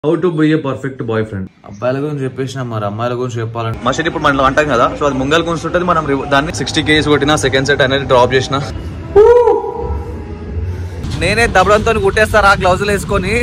How to be a perfect boyfriend అబ్బాయిల గురించి చెప్పేసిన మరి అమ్మాయిల గురించి చెప్పాలంటే మా షెడ్ ఇప్పుడు మనం అంటాం కదా సో అది ముంగల్ కూర్చుంటుంది మనం రివ- దాన్ని సిక్స్టీ కేజీస్ కొట్టిన సెకండ్ సెట్ అనేది డ్రాప్ చేసిన నేనే దబడంతో కుట్టేస్తారా ఆ గ్లౌజులు వేసుకొని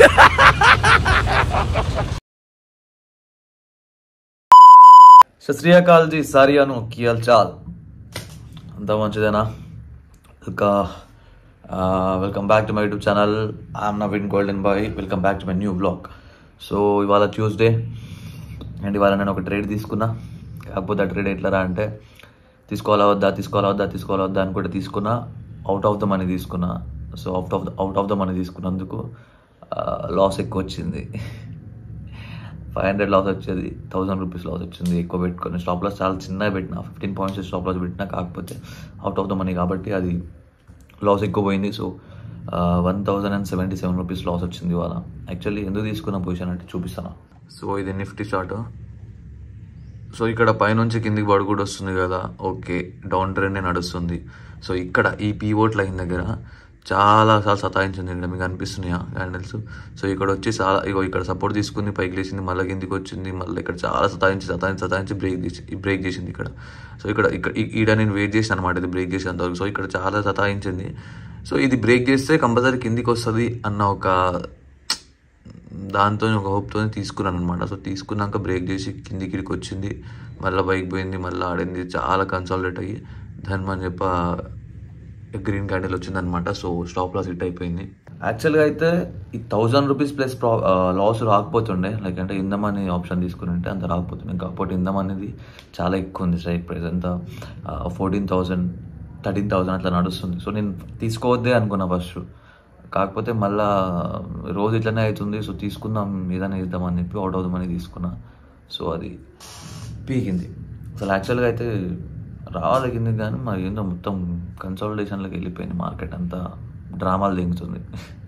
సశ్రీయకాల్ జీ సారియాను కియల్ చాల్ అంతా మంచిదేనా ఇంకా welcome back to my YouTube channel I'm Naveen golden boy welcome back to my new blog so ఇవాళ ట్యూస్డే అండ్ ఇవాళ నేను ఒక ట్రేడ్ తీసుకున్నా కాకపోతే ఆ ట్రేడ్ ఎట్లా రా అంటే తీసుకోవాలా వద్దా తీసుకోవాలా వద్దా తీసుకోవాలా వద్దా అని కూడా తీసుకున్నా అవుట్ ఆఫ్ ద మనీ తీసుకున్నా so out of the out of the money తీసుకున్నందుకు లాస్ ఎక్కువ వచ్చింది ఫైవ్ హండ్రెడ్ లాస్ వచ్చేది థౌసండ్ రూపీస్ లాస్ వచ్చింది ఎక్కువ పెట్టుకొని స్టాప్ లాస్ చాలా చిన్నగా పెట్టిన ఫిఫ్టీన్ పాయింట్స్ స్టాప్ లాస్ పెట్టినా కాకపోతే అవుట్ ఆఫ్ ద మనీ కాబట్టి అది లాస్ ఎక్కువ పోయింది so one thousand and seventy seven rupees loss వచ్చింది ఇవాళ యాక్చువల్లీ ఎందుకు తీసుకున్న పొజిషన్ అంటే చూపిస్తాను సో ఇది నిఫ్టీ చార్ట్ సో ఇక్కడ పైనుంచి కిందికి పడుకుంటూ వస్తుంది కదా ఓకే డౌన్ ట్రెండ్ నడుస్తుంది సో ఇక్కడ ఈ పీవోట్ లైన్ దగ్గర చాలా సార్లు సతాయించింది ఇక్కడ మీకు అనిపిస్తున్నాయా క్యాండిల్స్ సో ఇక్కడ వచ్చి చాలా ఇగో ఇక్కడ సపోర్ట్ తీసుకుంది పైకి లేచింది మళ్ళీ కిందికి వచ్చింది మళ్ళీ ఇక్కడ చాలా సతాయించి సతాయించి సతాయించి బ్రేక్ చేసి బ్రేక్ చేసింది ఇక్కడ సో ఇక్కడ ఇక్కడ ఈ- ఈడ నేను వెయిట్ చేసాను అనమాట ఇది బ్రేక్ చేసేంత వరకు సో ఇక్కడ చాలా సతాయించింది సో ఇది బ్రేక్ చేస్తే కంపల్సరీ కిందికి వస్తుంది అన్న ఒక దాంతో ఒక హోప్తో తీసుకున్నాను అనమాట సో తీసుకున్నాక బ్రేక్ చేసి కిందికి ఇడికి వచ్చింది మళ్ళీ బైక్ పోయింది మళ్ళీ ఆడింది చాలా కన్సాలిడేట్ అయ్యి దాని అని చెప్ప గ్రీన్ క్యాండిల్ వచ్చిందనమాట సో స్టాప్ లాస్ హిట్ అయిపోయింది యాక్చువల్గా అయితే ఈ థౌజండ్ రూపీస్ ప్లస్ ప్రా లాస్ రాకపోతుండే లైక్ అంటే ఇందమ్ అనే ఆప్షన్ తీసుకుని ఉంటే అంత రాకపోతుండే కాకపోతే ఇందమ్ అనేది చాలా ఎక్కువ ఉంది స్ట్రైక్ ప్రైస్ ఎంత ఫోర్టీన్ థౌజండ్ థర్టీన్ థౌజండ్ అట్లా నడుస్తుంది సో నేను తీసుకోవద్దే అనుకున్నా ఫస్ట్ కాకపోతే మళ్ళా రోజు ఇట్లనే అవుతుంది సో తీసుకుందాం ఏదైనా ఇద్దామని చెప్పి అవుట్ అవుదామని తీసుకున్నా సో అది పీకింది అసలు యాక్చువల్గా అయితే రావాలి కింది కానీ మరి ఏందో మొత్తం కన్సాలిడేషన్లోకి వెళ్ళిపోయింది మార్కెట్ అంతా డ్రామాలు దింగుతుంది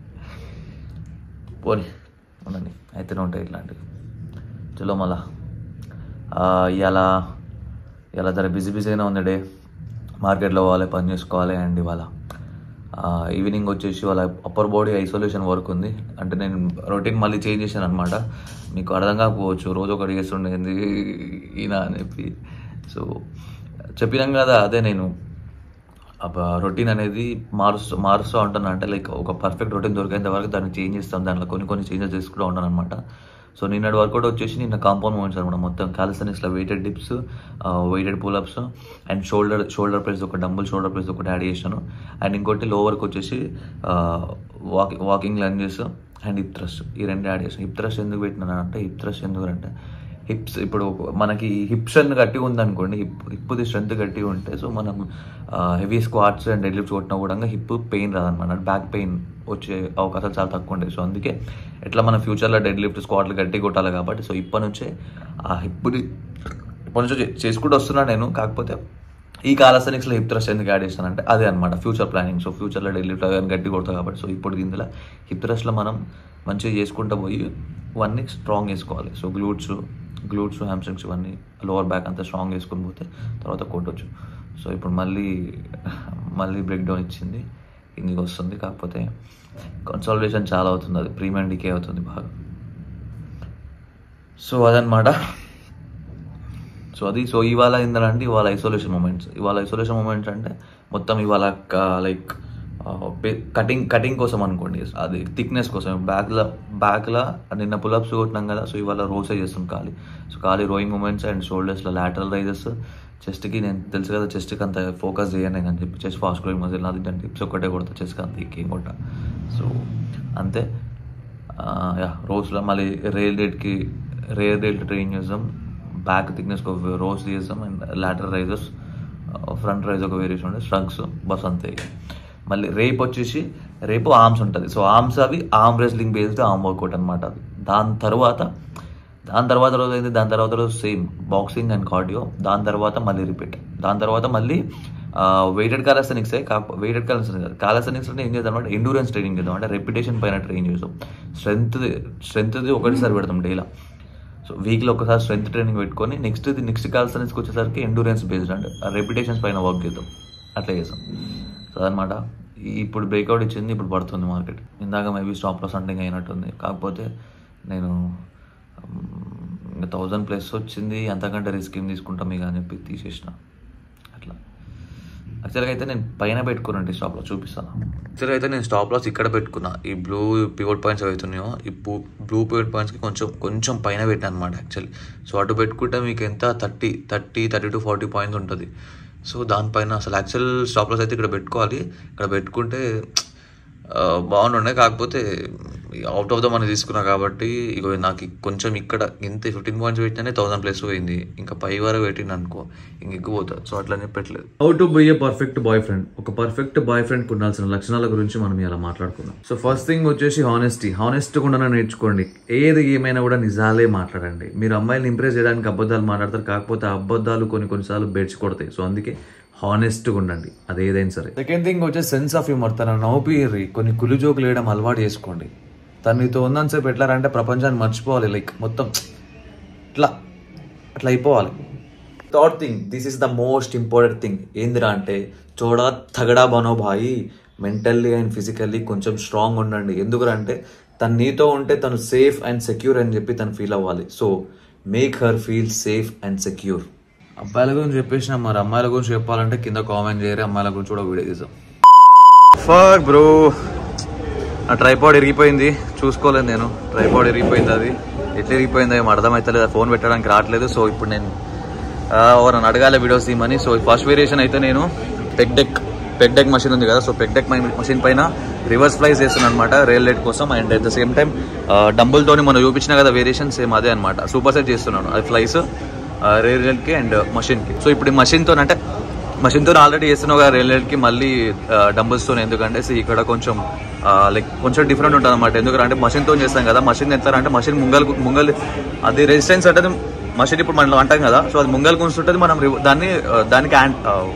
పోనీ ఉండని అయితేనే ఉంటాయి ఇట్లాంటివి చలో మళ్ళా ఇలా ఇలా జర బిజీ బిజీగానే ఉంది డే మార్కెట్లో పోవాలి పని చేసుకోవాలి అండ్ ఇవాళ ఈవినింగ్ వచ్చేసి వాళ్ళ అప్పర్ బాడీ ఐసోలేషన్ వర్క్ ఉంది అంటే నేను రొటీన్ మళ్ళీ చేంజ్ చేశాను అనమాట మీకు అర్థం కాకపోవచ్చు రోజు ఒకటి చేస్తుండేది ఈయన అని చెప్పి సో చెప్పినాం కదా అదే నేను రొటీన్ అనేది మారుస్తూ మారుస్తూ ఉంటాను అంటే లైక్ ఒక పర్ఫెక్ట్ రొటీన్ దొరికేంత వరకు దాన్ని చేంజ్ చేస్తాను దాంట్లో కొన్ని కొన్ని చేంజెస్ చేసుకుంటూ ఉంటాను అనమాట సో నిన్నటి వర్కౌట్ వచ్చేసి నిన్న కాంపౌండ్ మూమెంట్స్ అనమాట మొత్తం క్యాలిసనిక్స్లో weighted dips weighted pullups and shoulder shoulder press ఒక డంబుల్ షోల్డర్ ప్రెస్ ఒకటి యాడ్ చేశాను అండ్ ఇంకోటి లోవర్కి వచ్చేసి walking walking lunges and hip thrust ఈ రెండు యాడ్ చేసాను హిప్ థ్రస్ట్ ఎందుకు పెట్టినాను అంటే హిప్ థ్రస్ట్ ఎందుకు అంటే హిప్స్ ఇప్పుడు మనకి హిప్ స్ట్రెంత్ గట్టిగా ఉందనుకోండి హిప్ హిప్ది స్ట్రెంత్ గట్టిగా ఉంటే సో మనం heavy squats and deadlifts కొట్టినా కూడా హిప్ పెయిన్ రాదనమాట బ్యాక్ పెయిన్ వచ్చే అవకాశాలు చాలా తక్కువ ఉంటాయి సో అందుకే ఎట్లా మన ఫ్యూచర్లో డెడ్ లిఫ్ట్ స్క్వాట్లు గట్టిగా కొట్టాలి కాబట్టి సో ఇప్పటి నుంచే ఆ హిప్ది ఇప్పటి నుంచే చే- చేసుకుంటూ వస్తున్నా నేను కాకపోతే ఈ కాలసనిక్స్లో హిప్ థ్రస్ట్ ఎందుకు యాడ్ చేస్తానంటే అదే అనమాట ఫ్యూచర్ ప్లానింగ్ సో ఫ్యూచర్లో డైలీ గట్టి కొడతాం కాబట్టి సో ఇప్పుడు ఇందులో హిప్ థ్రస్ట్లో మనం మంచిగా చేసుకుంటూ పోయి ఇవన్నీ స్ట్రాంగ్ చేసుకోవాలి సో గ్లూట్స్ గ్లూట్స్ హ్యామ్స్ట్రింగ్స్ ఇవన్నీ లోవర్ బ్యాక్ అంతా స్ట్రాంగ్ చేసుకుని పోతే తర్వాత కొట్టొచ్చు సో ఇప్పుడు మళ్ళీ మళ్ళీ బ్రేక్ డౌన్ ఇచ్చింది కిందికి వస్తుంది కాకపోతే కన్సాలిడేషన్ చాలా అవుతుంది అది ప్రీమియం డికే అవుతుంది బాగా సో అదనమాట సో అది సో ఇవాళ ఏంటంటే ఇవాళ ఐసోలేషన్ మూమెంట్స్ ఇవాళ ఐసోలేషన్ మూమెంట్స్ అంటే మొత్తం ఇవాళ లైక్ కటింగ్ కటింగ్ కోసం అనుకోండి అది థిక్నెస్ కోసం బ్యాక్లో బ్యాక్లో నిన్న పులప్స్ కొట్టినాం కదా సో ఇవాళ రోసే చేస్తాం ఖాళీ సో ఖాళీ రోయింగ్ మూమెంట్స్ అండ్ షోల్డర్స్లో లాటరల్ రైజెస్ చెస్ట్కి నేను తెలుసు కదా చెస్ట్కి అంత ఫోకస్ చేయను నేను అని చెప్పి చెస్ట్ ఫాస్ట్ గ్రోయింగ్ మజిల్ నాది దాని టిప్స్ ఒక్కటే కొడతా చెస్ట్కి అంత ఇంకేం కొట్టా సో అంతే యా రోస్లో మళ్ళీ రేల్ డేట్కి రేర్ డేట్ ట్రైన్ చేద్దాం బ్యాక్ థిక్నెస్ ఒక రోస్ చేద్దాం and lateral raisers front raise ఒక వేరియేషన్ ఉంటుంది స్ట్రగ్స్ బస్ అంతే ఇక. మళ్ళీ రేపు వచ్చేసి రేపు ఆర్మ్స్ ఉంటుంది సో ఆర్మ్స్ అవి arm wrestling based arm workout అనమాట అది దాని తర్వాత దాని తర్వాత రోజు అయితే దాని తర్వాత రోజు సేమ్ బాక్సింగ్ అండ్ కార్డియో దాని తర్వాత మళ్ళీ రిపీట్ దాని తర్వాత మళ్ళీ వెయిటెడ్ కాలసనిక్సే కాకపోతే వెయిటెడ్ కాలసనిక్స్ కాదు కాలసనిక్స్ అంటే ఏం చేద్దాం అంటే ఎండూరెన్స్ ట్రైనింగ్ చేద్దాం అంటే రెప్యుటేషన్ పైన ట్రైన్ చేస్తాం స్ట్రెంత్ స్ట్రెంత్ది ఒకటిసారి పెడతాం డేలా సో వీక్లో ఒకసారి స్ట్రెంత్ ట్రైనింగ్ పెట్టుకొని నెక్స్ట్ నెక్స్ట్ కాల్సనిక్స్కి వచ్చేసరికి ఎండూరెన్స్ బేస్డ్ అంటే రెప్యుటేషన్స్ పైన వర్క్ చేద్దాం అట్లా చేస్తాం సో అదనమాట ఇప్పుడు బ్రేక్అవుట్ ఇచ్చింది ఇప్పుడు పడుతుంది మార్కెట్ ఇందాక మేబీ స్టాప్ లాస్ సంథింగ్ అయినట్టుంది కాకపోతే నేను ఇంకా థౌజండ్ ప్లస్ వచ్చింది అంతకంటే రిస్క్ ఏం తీసుకుంటాం ఇక అని చెప్పి తీసేసిన అట్లా యాక్చువల్గా అయితే నేను పైన పెట్టుకున్నాను స్టాప్ లాస్ చూపిస్తాను యాక్చువల్గా అయితే నేను స్టాప్ లాస్ ఇక్కడ పెట్టుకున్నా ఈ బ్లూ పివోట్ పాయింట్స్ అవుతున్నాయో ఈ బ్లూ బ్లూ పివోట్ పాయింట్స్కి కొంచెం కొంచెం పైన పెట్టాను అనమాట యాక్చువల్లీ సో అటు పెట్టుకుంటే మీకు ఎంత thirty thirty thirty to forty points ఉంటుంది సో దానిపైన అసలు యాక్చువల్ స్టాప్ లాస్ అయితే ఇక్కడ పెట్టుకోవాలి ఇక్కడ పెట్టుకుంటే ఆ, బాగుంటుండే కాకపోతే అవుట్ ఆఫ్ ద మనీ తీసుకున్నా కాబట్టి ఇగో నాకు కొంచెం ఇక్కడ ఇంత ఫిఫ్టీన్ పాయింట్స్ పెట్టినానే థౌసండ్ ప్లస్ పోయింది ఇంకా పై వరకు పెట్టింది అనుకో ఇంక ఎక్కువ పోతుంది సో అట్లా అని పెట్టలేదు how to be a perfect boyfriend ఒక పర్ఫెక్ట్ బాయ్ ఫ్రెండ్ ఉండాల్సిన లక్షణాల గురించి మనం ఇలా మాట్లాడుకుందాం సో ఫస్ట్ థింగ్ వచ్చేసి హానెస్టీ హానెస్ట్ కూడా నేర్చుకోండి ఏది ఏమైనా కూడా నిజాలే మాట్లాడండి మీరు అమ్మాయిని ఇంప్రెస్ చేయడానికి అబద్ధాలు మాట్లాడతారు కాకపోతే ఆ అబద్ధాలు కొన్ని కొన్నిసార్లు బెడ్చి కొడతాయి సో అందుకే హానెస్ట్గా ఉండండి అది ఏదైనా సరే సెకండ్ థింగ్ వచ్చే సెన్స్ ఆఫ్ హ్యూమర్ తన నవ్వుపియర్రి కొన్ని కులు జోకులు వేయడం అలవాటు చేసుకోండి తను నీతో ఉందని ఎట్లారంటే ప్రపంచాన్ని మర్చిపోవాలి లైక్ మొత్తం ఇట్లా అట్లా అయిపోవాలి third thing this is the most important thing ఏందిరా అంటే చూడా తగడా బనో భాయి మెంటల్లీ అండ్ ఫిజికల్లీ కొంచెం స్ట్రాంగ్ ఉండండి ఎందుకంటే తను నీతో ఉంటే తను సేఫ్ అండ్ సెక్యూర్ అని చెప్పి తను ఫీల్ అవ్వాలి so make her feel safe and secure అబ్బాయిల గురించి చెప్పేసిన మరి అమ్మాయిల గురించి చెప్పాలంటే కింద కామెంట్ చేయరు అమ్మాయిల గురించి కూడా వీడియో తీసాం ఫక్ బ్రో నా ట్రైపాడ్ ఇరిగిపోయింది చూసుకోలేదు నేను ట్రైపాడ్ ఇరిగిపోయింది అది ఎట్లా ఇరిగిపోయిందో ఏం అర్థమవుతలేదు ఫోన్ పెట్టడానికి రావట్లేదు సో ఇప్పుడు నేను ఎవరైనా అడగాలి వీడియోస్ తీయమని సో ఫస్ట్ వేరియేషన్ అయితే నేను peg deck peg deck machine ఉంది కదా సో పెగ్ డెక్ మషిన్ పైన రివర్స్ ఫ్లైస్ చేస్తున్నాను అనమాట రైల్ లైట్ కోసం and at the same time డంబుల్తోని మనం చూపించిన కదా వేరియేషన్ సేమ్ అదే అనమాట సూపర్ సెట్ చేస్తున్నాను అది ఫ్లైస్ రేరియల్కి అండ్ మషిన్కి సో ఇప్పుడు ఈ మషిన్తో అంటే మషిన్తో ఆల్రెడీ చేస్తున్నావు కదా రైల్కి మళ్ళీ డంబుల్స్తో ఎందుకంటే see ఇక్కడ కొంచెం లైక్ కొంచెం డిఫరెంట్ ఉంటుంది అనమాట ఎందుకంటే మషిన్తో చేస్తాం కదా మషిన్ ఎంత అంటే మషిన్ ముంగల్ ముంగల్ అది రెసిస్టెన్స్ అంటే మషిన్ ఇప్పుడు మనం అంటాం కదా సో అది ముంగల్ గుంస్తుంటుంది మనం రివ- దాన్ని ఆ, దానికి యాంట్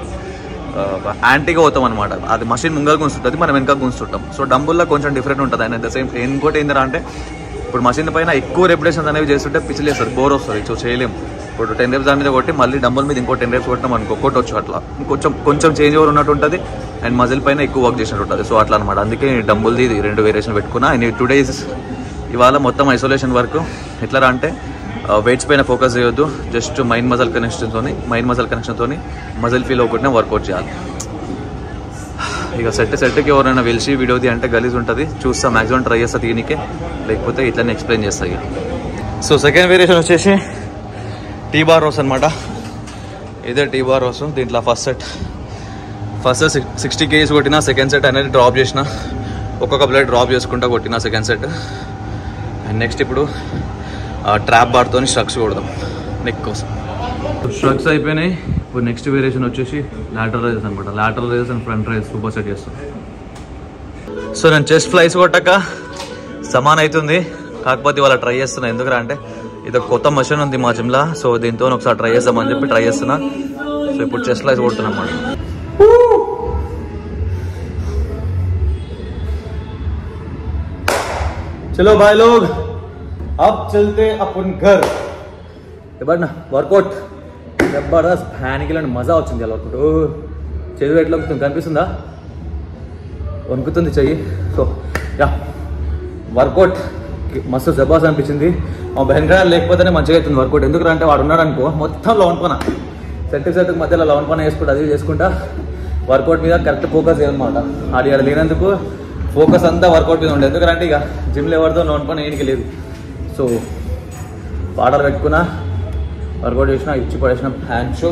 యాంటీగా అవుతాం అనమాట అది మషిన్ ముంగల్ గుంస్తుంటుంది మనం వెనక గుంస్తుంటాం సో డంబుల్లో కొంచెం డిఫరెంట్ ఉంటుంది అండ్ ద సేమ్ ఇంకోటి ఏంటంటే అంటే ఇప్పుడు మషిన్ పైన ఎక్కువ రెప్యుటేషన్స్ అనేవి చేస్తుంటే పిచ్చిలేస్తుంది బోర్ వస్తుంది సో చేయలేం ఇప్పుడు టెన్ రేప్స్ దాని మీద కొట్టి మళ్ళీ డంబుల్ మీద ఇంకో టెన్ రేప్స్ కొట్టినాం అనుకో కొట్టొచ్చు అట్లా కొంచెం కొంచెం చేంజ్ ఓవర్ ఉన్నట్టు ఉంటుంది అండ్ మజిల్ పైన ఎక్కువ వర్క్ చేసినట్టు ఉంటుంది సో అట్లా అనమాట అందుకే డంబుల్ది ఇది రెండు వేరియేషన్ పెట్టుకున్నా అండ్ టూ డేస్ ఇవాళ మొత్తం ఐసోలేషన్ వర్క్ ఎట్లా అంటే వెయిట్స్ పైన ఫోకస్ చేయొద్దు జస్ట్ మైండ్ మజల్ కనెక్షన్తో మైండ్ మజల్ కనెక్షన్తో మజిల్ ఫీల్ ఒకటినే వర్కౌట్ చేయాలి ఇక సెట్ సెట్కి ఎవరైనా వెలిసి వీడియోది అంటే గలీజ్ ఉంటుంది చూస్తా మ్యాక్సిమం ట్రై చేస్తా దీనికే లేకపోతే ఇట్లనే ఎక్స్ప్లెయిన్ చేస్తా ఇక సో సెకండ్ వేరియేషన్ వచ్చేసి టీ బార్ రోస్ అనమాట ఇదే టీ బార్ రోస్ దీంట్లో first set first set sixty kgs కొట్టిన సెకండ్ సెట్ అనేది డ్రాప్ చేసిన ఒక్కొక్క ప్లేట్ డ్రాప్ చేసుకుంటా కొట్టిన సెకండ్ సెట్ అండ్ నెక్స్ట్ ఇప్పుడు ట్రాప్ బార్తో స్ట్రక్స్ కొడదాం నెక్ కోసం స్ట్రక్స్ అయిపోయినాయి ఇప్పుడు నెక్స్ట్ వేరియేషన్ వచ్చేసి లాటరల్ రైజెస్ అనమాట lateral raises and front raise super set చేస్తాం సో నేను చెస్ట్ ఫ్లైస్ కొట్టాక సమాన్ అవుతుంది కాకపోతే ఇవాళ ట్రై చేస్తున్నా ఎందుకంటే అంటే ఇది ఒక కొత్త మషిన్ ఉంది మా జిమ్లా సో దీంతో ఒకసారి ట్రై చేద్దామని చెప్పి ట్రై చేస్తున్నా సో ఇప్పుడు చెస్ట్ ఫ్లైస్ కొడుతున్నా అన్నమాట चलो भाई लोग अब चलते अपन घर ఇవ్వండి వర్కౌట్ జబర్దస్త్ ఫ్యాన్కి ఇలాంటి మజా వచ్చింది అలా వర్కౌట్ చెరువు ఎట్లా వణుకుతుంది కనిపిస్తుందా వణుకుతుంది చెయ్యి సో యా వర్కౌట్ మస్తు జబాస్ అనిపించింది మా బెంగళ లేకపోతేనే మంచిగా అవుతుంది వర్కౌట్ ఎందుకంటే అంటే వాడు ఉన్నాడు అనుకో మొత్తం లవన్ పన సెట్ సెట్ మధ్యలో లవన్ పన వేసుకుంటా అది చేసుకుంటా వర్కౌట్ మీద కరెక్ట్ ఫోకస్ చేయనమాట ఆడి ఆడ లేనందుకు ఫోకస్ అంతా వర్కౌట్ మీద ఉండదు ఎందుకంటే ఇక జిమ్లో ఎవరితో లవన్ పన ఏనికి లేదు సో వాటర్ పెట్టుకున్నా వర్కౌట్ చేసిన ఇచ్చి పడేసిన హ్యాండ్ షో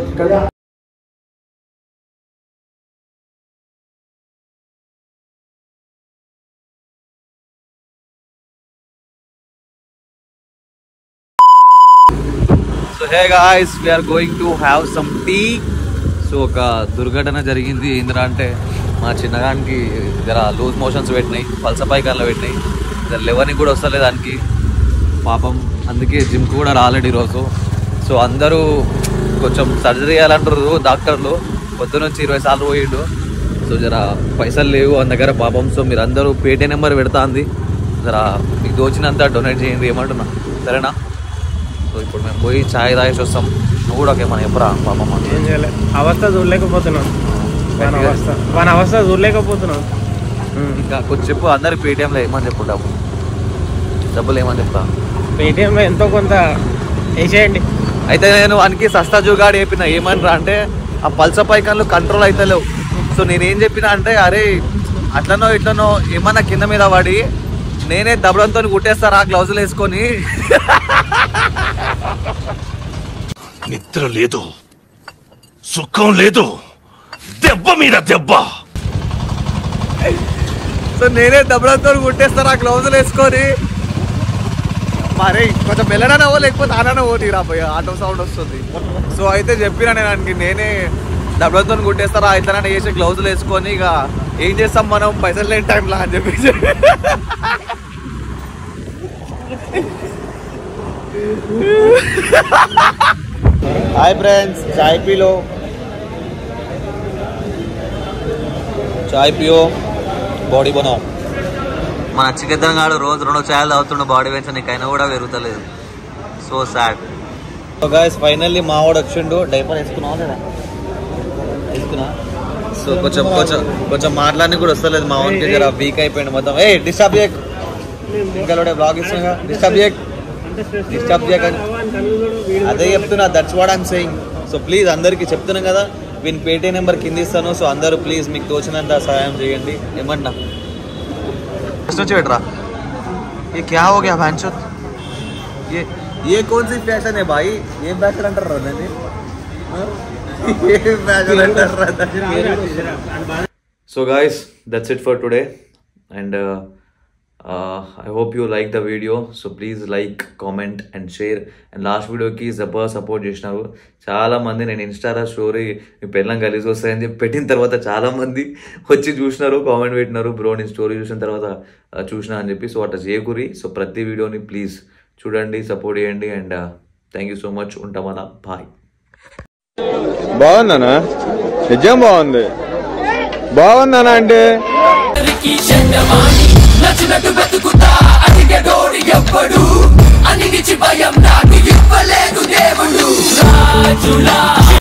so hey guys we're going to have some tea so ఒక దుర్ఘటన జరిగింది ఏంద్రా అంటే మా చిన్నగానికి జర లూజ్ మోషన్స్ పెట్టినాయి పల్సపైకాల్లో పెట్టినాయి జర లెవర్ని కూడా వస్తలేదు దానికి పాపం అందుకే జిమ్కి కూడా రాలేడు ఈరోజు సో అందరూ కొంచెం సర్జరీ చేయాలంటారు డాక్టర్లు పొద్దునొచ్చి ఇరవై సార్లు పోయిండు సో జర పైసలు లేవు అని దగ్గర పాపం సో మీరు అందరూ పేటీ నెంబర్ పెడతా అంది జర మీకు దోచినంత డొనేట్ చేయండి ఏమంటున్నా సరేనా సో ఇప్పుడు మేము పోయి ఛాయ్ తాగేసి వస్తాం నువ్వు కూడా ఏమన్నా చెప్పరా పాపం ఏం చేయలే అవస్థ చూడలేకపోతున్నాం వాని అవస్థ వాని అవస్థ చూడలేకపోతున్నాం ఇంకా కొంచెం చెప్పు అందరికి పేటిఎంలో ఏమని చెప్పుకుంటాము డబ్బులు ఏమని చెప్తా పేటిఎం ఎంతో కొంత వేసేయండి అయితే నేను వానికి సస్తా జుగాడు చెప్పిన ఏమనరా అంటే ఆ పల్స పైకన్లు కంట్రోల్ అవుతలేవు సో నేనేం చెప్పిన అంటే అరే అట్లనో ఇట్లనో ఏమన్నా కింద మీద పడి నేనే దబడంతో కుట్టేస్తారా గ్లౌజులు వేసుకొని నిద్ర లేదు సుఖం లేదు దెబ్బ మీద దెబ్బ సో నేనే దబడంతో కుట్టేస్తారా గ్లౌజులు వేసుకొని మరి కొంచెం మెల్లడనవో లేకపోతే ఆనవో తీరాపోయా ఆటో సౌండ్ వస్తుంది సో అయితే చెప్పిన నేను ఆయనకి నేనే దబడంతో కుట్టేస్తారా అయితే వేసి గ్లౌజులు వేసుకొని ఇక ఏం చేస్తాం మనం పైసలు లేని టైంలో అని చెప్పేసి హాయ్ ఫ్రెండ్స్ చాయ్ పీలో చాయ్ పియో బాడీ బనావ్ మన చికెన్ గాడు రోజు రెండు చాయలు తాగుతుండే బాడీ పెంచడానికి అయినా కూడా పెరుగుతలేదు so sad so guys finally మా వాడు వచ్చిండు డైపర్ వేసుకున్నావా లేదా వేసుకున్నా సో కొంచెం కొంచెం కొంచెం మాట్లాడి కూడా వస్తలేదు మా వానికి జర వీక్ అయిపోయింది మొత్తం ఏ డిస్టర్బ్ చేయక్ ఇంకా బ్లాగ్ ఇస్తున్నా డిస్టర్బ్ చేయక్ డిస్టర్బ్ చేయకని అదే చెప్తున్నా that's what I'm saying so please అందరికి చెప్తున్నాం కదా వీని పేటీ నెంబర్ కింద ఇస్తాను సో అందరూ ప్లీజ్ మీకు తోచినంత సహాయం చేయండి ఏమన్నా ఫస్ట్ నుంచి పెట్టరా ये क्या हो गया भांचोत ये ये कौन सी फैशन है भाई ये फैशन अंटर रहा है हाँ? ये फैशन अंटर रहा है so guys that's it for today and I hope you like the video so please like comment and share and last వీడియోకి జబర్ సపోర్ట్ చేసినారు చాలా మంది నేను ఇన్స్టాలో స్టోరీ మీ పెళ్ళం కలిసి వస్తాయని చెప్పి పెట్టిన తర్వాత చాలా మంది వచ్చి చూసినారు కామెంట్ పెట్టినారు బ్రో నేను స్టోరీ చూసిన తర్వాత uh, చూసినా అని చెప్పి సో అట్లా చేయకూరి సో ప్రతి వీడియోని ప్లీజ్ చూడండి సపోర్ట్ చేయండి and thank you so much ఉంటాం అలా బాయ్ బాగుందనా నిజం బాగుంది బాగుందనా అంటే నచ్చినట్టు బతుకుతా అడిగడోడి ఎవ్వడు అనిగిచి భయం నాకు ఇవ్వలేదు దేవుడు రాజులా